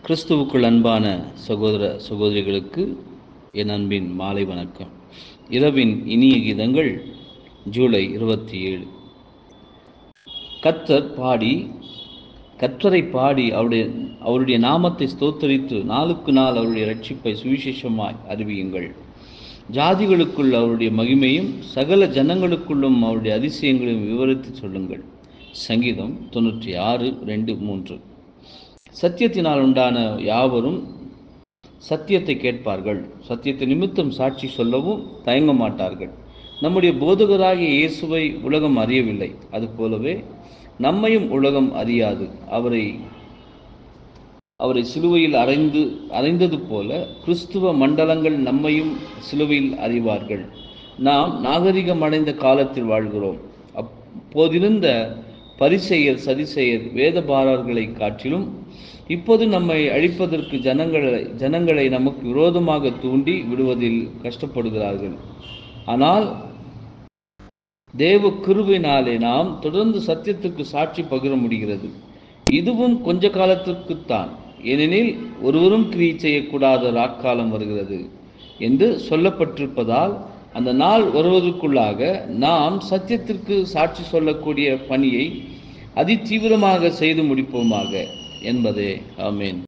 கிறிஸ்துவுக்குள் அன்பான சகோதர சகோதரிகளுக்கு என் அன்பின் மாலை வணக்கம் இரவின் இனிய கீதங்கள் ஜூலை இருபத்தி ஏழு கத்தர் பாடி கத்தரை பாடி அவருடைய அவருடைய நாமத்தை ஸ்தோத்தரித்து நாளுக்கு நாள் அவருடைய ரட்சிப்பை சுவிசேஷமாய் அறிவியுங்கள் ஜாதிகளுக்குள் அவருடைய மகிமையும் சகல ஜனங்களுக்குள்ளும் அவருடைய அதிசயங்களையும் விவரித்து சொல்லுங்கள் சங்கீதம் தொண்ணூற்றி ஆறு ரெண்டு மூன்று சத்தியத்தினால் உண்டான யாவரும் சத்தியத்தை கேட்பார்கள் சத்தியத்தை நிமித்தம் சாட்சி சொல்லவும் தயங்க மாட்டார்கள் நம்முடைய போதகராகிய இயேசுவை உலகம் அறியவில்லை அதுபோலவே நம்மையும் உலகம் அறியாது அவரை அவரை சிலுவையில் அறைந்து அறைந்தது போல கிறிஸ்துவ மண்டலங்கள் நம்மையும் சிலுவையில் அறிவார்கள் நாம் நாகரிகம் அடைந்த காலத்தில் வாழ்கிறோம் அப்போதிருந்த பரிசெயர் சதிசெயர் வேதபாரர்களை காட்டிலும் இப்போது நம்மை அழிப்பதற்கு ஜனங்களை ஜனங்களை நமக்கு விரோதமாக தூண்டி விடுவதில் கஷ்டப்படுகிறார்கள் ஆனால் தேவ கிருபினாலே நாம் தொடர்ந்து சத்தியத்துக்கு சாட்சி பகிர முடிகிறது இதுவும் கொஞ்ச காலத்திற்குத்தான் ஏனெனில் ஒருவரும் கிரியை செய்யக்கூடாத ராக்காலம் வருகிறது என்று சொல்லப்பட்டிருப்பதால் அந்த நாள் வருவதற்குள்ளாக நாம் சத்தியத்திற்கு சாட்சி சொல்லக்கூடிய பணியை அதிதீவிரமாக செய்து முடிப்போமாக என்பதே ஆமேன்